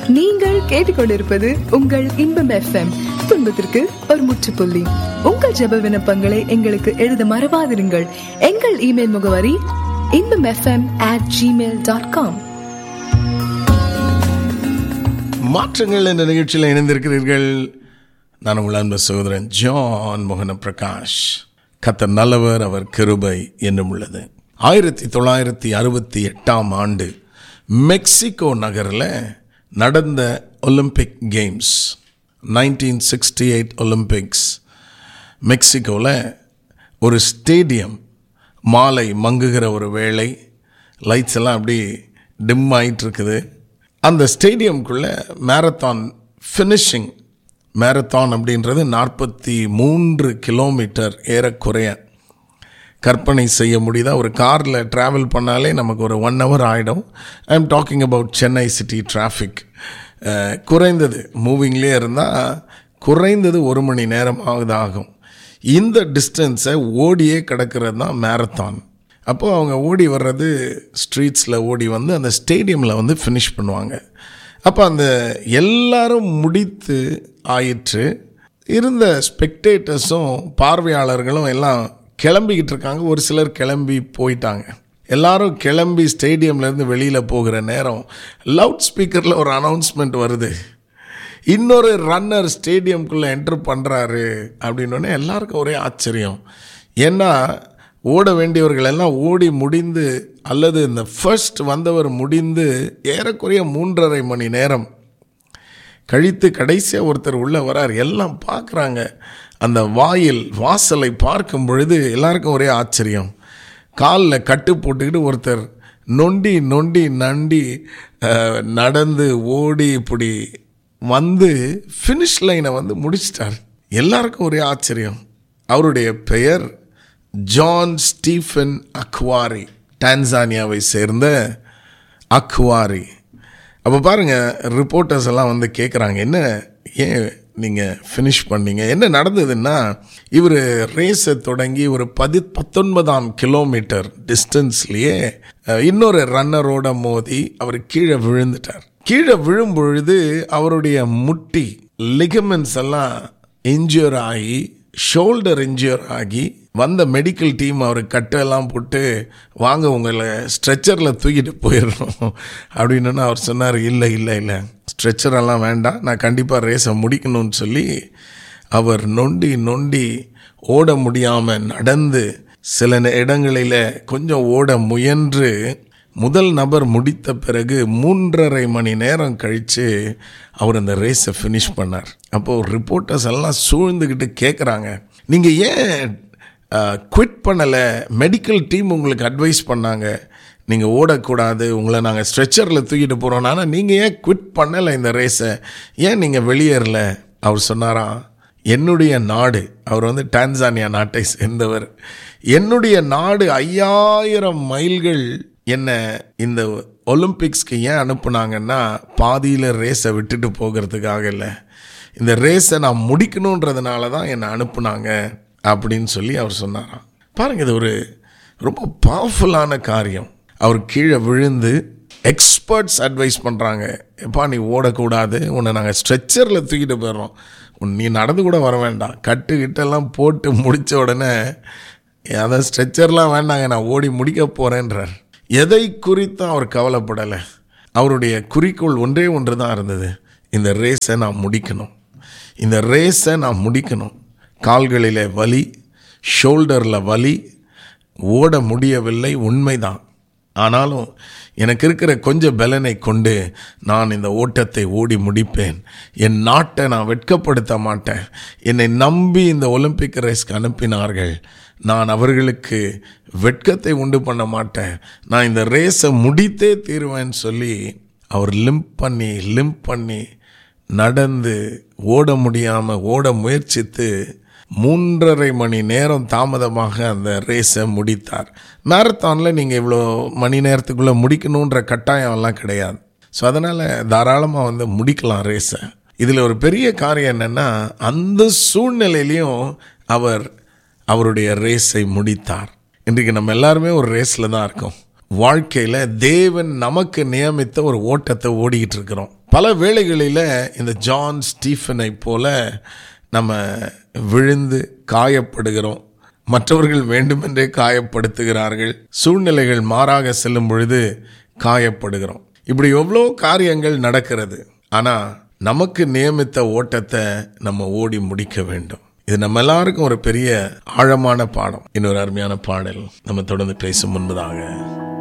நீங்கள் கேட்டுக்கொண்டிருப்பது உங்கள் இன்பம் எஃப்எம் துன்பத்திற்கு ஒரு முற்றுப்புள்ளி உங்கள் ஜெப விண்ணப்பங்களை எங்களுக்கு எழுத மறவாதிருங்கள் எங்கள் இமெயில் முகவரி Inbam FM at gmail dot com மாற்றங்கள் என்ற நிகழ்ச்சியில் இணைந்திருக்கிறீர்கள் நான் உங்கள் அன்பு சகோதரன் ஜான் மோகன பிரகாஷ் கத்த நல்லவர் அவர் கிருபை என்னும் உள்ளது ஆயிரத்தி தொள்ளாயிரத்தி அறுபத்தி எட்டாம் ஆண்டு மெக்சிகோ நகரில் நடந்த Olympic games nineteen sixty eight Olympics மெக்சிகோவில் ஒரு ஸ்டேடியம் மாலை மங்குகிற ஒரு வேளை லைட்ஸ் எல்லாம் அப்படி டிம் ஆயிட்டு இருக்குது அந்த ஸ்டேடியம்குள்ளே மேரத்தான் ஃபினிஷிங் மேரத்தான் அப்படின்றது நாற்பத்தி மூன்று கிலோமீட்டர் ஏறக்குறைய கற்பனை செய்ய முடியுதா ஒரு காரில் ட்ராவல் பண்ணாலே நமக்கு ஒரு ஒன் ஹவர் ஆகிடும் I am talking about Chennai city traffic குறைந்தது மூவிங்லேயே இருந்தால் குறைந்தது ஒரு மணி நேரம் ஆகுது ஆகும் இந்த டிஸ்டன்ஸை ஓடியே கிடக்கிறது தான் மேரத்தான் அப்போது அவங்க ஓடி வர்றது ஸ்ட்ரீட்ஸில் ஓடி வந்து அந்த ஸ்டேடியமில் வந்து ஃபினிஷ் பண்ணுவாங்க அப்போ அந்த எல்லாரும் முடித்து ஆயிற்று இருந்த ஸ்பெக்டேட்டர்ஸும் பார்வையாளர்களும் எல்லாம் கிளம்பிக்கிட்டு இருக்காங்க ஒரு சிலர் கிளம்பி போயிட்டாங்க எல்லாரும் கிளம்பி ஸ்டேடியம்லேருந்து வெளியில் போகிற நேரம் லவுட் ஸ்பீக்கரில் ஒரு அனௌன்ஸ்மெண்ட் வருது இன்னொரு ரன்னர் ஸ்டேடியம்குள்ளே என்ட்ரு பண்ணுறாரு அப்படின்னோடனே எல்லாருக்கும் ஒரே ஆச்சரியம் ஏன்னா ஓட வேண்டியவர்கள் எல்லாம் ஓடி முடிந்து அல்லது இந்த ஃபர்ஸ்ட் வந்தவர் முடிந்து ஏறக்குறைய மூன்றரை மணி நேரம் கழித்து கடைசியாக ஒருத்தர் உள்ளே வரார் எல்லாம் பார்க்குறாங்க அந்த வாயில் வாசலை பார்க்கும் பொழுது எல்லாருக்கும் ஒரே ஆச்சரியம் காலில் கட்டு போட்டுக்கிட்டு ஒருத்தர் நொண்டி நொண்டி நண்டி அஹ், நடந்து ஓடி இப்படி வந்து ஃபினிஷ் லைனை வந்து முடிச்சிட்டார் எல்லாருக்கும் ஒரே ஆச்சரியம் அவருடைய பெயர் ஜான் ஸ்டீஃபன் அக்வாரி டான்சானியாவை சேர்ந்த அக்வாரி அப்போ பாருங்கள் ரிப்போர்ட்டர்ஸ் எல்லாம் வந்து கேட்குறாங்க என்ன ஏன் நீங்கள் ஃபினிஷ் பண்ணீங்க என்ன நடந்ததுன்னா இவர் ரேஸை தொடங்கி ஒரு பதி பத்தொன்பதாம் கிலோமீட்டர் டிஸ்டன்ஸ்லேயே இன்னொரு ரன்னரோட மோதி அவர் கீழே விழுந்துட்டார் கீழே விழும் பொழுது அவருடைய முட்டி லிகமெண்ட்ஸ் எல்லாம் இன்ஜூர் ஆகி ஷோல்டர் இன்ஜூர் ஆகி வந்த மெடிக்கல் டீம் அவர் கட்டெல்லாம் போட்டு வாங்க உங்களை ஸ்ட்ரெச்சரில் தூக்கிட்டு போயிடணும் அப்படின்னு அவர் சொன்னார் இல்லை இல்லை இல்லை ஸ்ட்ரெச்சரெல்லாம் வேண்டாம் நான் கண்டிப்பாக ரேஸை முடிக்கணும்னு சொல்லி அவர் நொண்டி நொண்டி ஓட முடியாமல் நடந்து சில நே- இடங்களில் கொஞ்சம் ஓட முயன்று முதல் நபர் முடித்த பிறகு மூன்றரை மணி நேரம் கழித்து அவர் அந்த ரேஸை ஃபினிஷ் பண்ணார் அப்போது ரிப்போர்ட்டர்ஸ் எல்லாம் சூழ்ந்துக்கிட்டு கேட்குறாங்க நீங்கள் ஏன் குவிட் பண்ணலை மெடிக்கல் டீம் உங்களுக்கு அட்வைஸ் பண்ணாங்க நீங்கள் ஓடக்கூடாது உங்களை நாங்கள் ஸ்ட்ரெச்சரில் தூக்கிட்டு போகிறோம் ஆனால் நீங்கள் ஏன் குவிட் பண்ணலை இந்த ரேஸை ஏன் நீங்கள் வெளியேறல அவர் சொன்னாராம் என்னுடைய நாடு அவர் வந்து டான்சானியா நாட்டை சேர்ந்தவர் என்னுடைய நாடு ஐயாயிரம் மைல்கள் என்ன இந்த ஒலிம்பிக்ஸ்க்கு ஏன் அனுப்புனாங்கன்னா பாதியில் ரேஸை விட்டுட்டு போகிறதுக்காக இல்லை இந்த ரேஸை நான் முடிக்கணுன்றதுனால தான் என்னை அனுப்புனாங்க அப்படின்னு சொல்லி அவர் சொன்னாராம் பாருங்க இது ஒரு ரொம்ப பவர்ஃபுல்லான காரியம் அவர் கீழே விழுந்து எக்ஸ்பர்ட்ஸ் அட்வைஸ் பண்ணுறாங்க எப்பா நீ ஓடக்கூடாது உன்னை நாங்கள் ஸ்ட்ரெச்சரில் தூக்கிட்டு போயிடுறோம் உன் நீ நடந்து கூட வர வேண்டாம் கட்டு கிட்டெல்லாம் போட்டு முடித்த உடனே அதான் ஸ்ட்ரெச்சர்லாம் வேண்டாங்க நான் ஓடி முடிக்க போகிறேன்றார் எதை குறித்தும் அவர் கவலைப்படலை அவருடைய குறிக்கோள் ஒன்றே ஒன்று தான் இருந்தது இந்த ரேஸை நான் முடிக்கணும் இந்த ரேஸை நான் முடிக்கணும் கால்களில் வலி ஷோல்டரில் வலி ஓட முடியவில்லை உண்மைதான் ஆனாலும் எனக்கு இருக்கிற கொஞ்சம் பலனை கொண்டு நான் இந்த ஓட்டத்தை ஓடி முடிப்பேன் என் நாட்டை நான் வெட்கப்படுத்த மாட்டேன் என்னை நம்பி இந்த ஒலிம்பிக் ரேஸ்க்கு அனுப்பினார்கள் நான் அவர்களுக்கு வெட்கத்தை உண்டு பண்ண மாட்டேன் நான் இந்த ரேஸை முடித்தே தீருவேன்னு சொல்லி அவர் லிம்ப் பண்ணி லிம்ப் பண்ணி நடந்து ஓட முடியாமல் ஓட முயற்சித்து மூன்றரை மணி நேரம் தாமதமாக அந்த ரேஸை முடித்தார் மேரத்தானில் நீங்கள் இவ்வளோ மணி நேரத்துக்குள்ளே முடிக்கணுன்ற கட்டாயம் எல்லாம் கிடையாது ஸோ அதனால் தாராளமாக வந்து முடிக்கலாம் ரேஸை இதில் ஒரு பெரிய காரியம் என்னென்னா அந்த சூழ்நிலையிலையும் அவர் அவருடைய ரேஸை முடித்தார் இன்றைக்கு நம்ம எல்லாருமே ஒரு ரேஸில் தான் இருக்கோம் வாழ்க்கையில் தேவன் நமக்கு நியமித்த ஒரு ஓட்டத்தை ஓடிக்கிட்டு இருக்கிறோம் பல வேளைகளில் இந்த ஜான் ஸ்டீஃபனை போல நம்ம விழுந்து காயப்படுகிறோம் மற்றவர்கள் வேண்டுமென்றே காயப்படுத்துகிறார்கள் சூழ்நிலைகள் மாறாக செல்லும் பொழுது காயப்படுகிறோம் இப்படி எவ்வளோ காரியங்கள் நடக்கிறது ஆனால் நமக்கு நியமித்த ஓட்டத்தை நம்ம ஓடி முடிக்க வேண்டும் இது நம்ம எல்லாருக்கும் ஒரு பெரிய ஆழமான பாடம் இன்னொரு அருமையான பாடல் நம்ம தொடர்ந்து பேசும் முன்பதாக